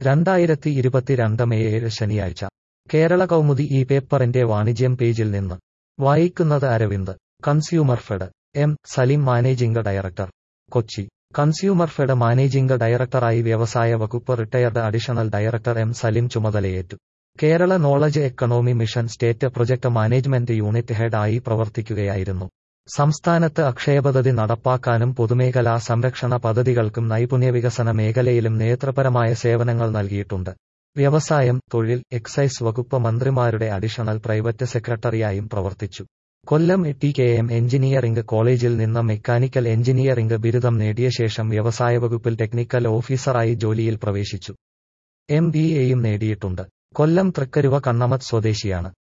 രണ്ടായിരത്തി ഇരുപത്തിരണ്ട് മെയ് ഏഴ് ശനിയാഴ്ച കേരള കൗമുദി ഈ പേപ്പറിന്റെ വാണിജ്യം പേജിൽ നിന്ന് വായിക്കുന്നത് Aravind consumer fed M Saleem managing director Kochi consumer fed managing ഡയറക്ടറായി വ്യവസായ വകുപ്പ് retired additional director M Saleem ചുമതലയേറ്റു Kerala knowledge economy mission state project management unit head ആയി പ്രവർത്തിക്കുകയായിരുന്നു സംസ്ഥാനത്ത് അക്ഷയപദ്ധതി നടപ്പാക്കാനും പൊതുമേഖലാ സംരക്ഷണ പദ്ധതികൾക്കും നൈപുണ്യവികസന മേഖലയിലും നേതൃപരമായ സേവനങ്ങൾ നൽകിയിട്ടുണ്ട് വ്യവസായം തൊഴിൽ എക്സൈസ് വകുപ്പ് മന്ത്രിമാരുടെ അഡീഷണൽ പ്രൈവറ്റ് സെക്രട്ടറിയായും പ്രവർത്തിച്ചു Kollam T K M engineering കോളേജിൽ നിന്ന് മെക്കാനിക്കൽ എഞ്ചിനീയറിംഗ് ബിരുദം നേടിയ ശേഷം വ്യവസായ വകുപ്പിൽ ടെക്നിക്കൽ ഓഫീസറായി ജോലിയിൽ പ്രവേശിച്ചു എം ബി എയും നേടിയിട്ടുണ്ട് കൊല്ലം തൃക്കരുവ കണ്ണമത് സ്വദേശിയാണ്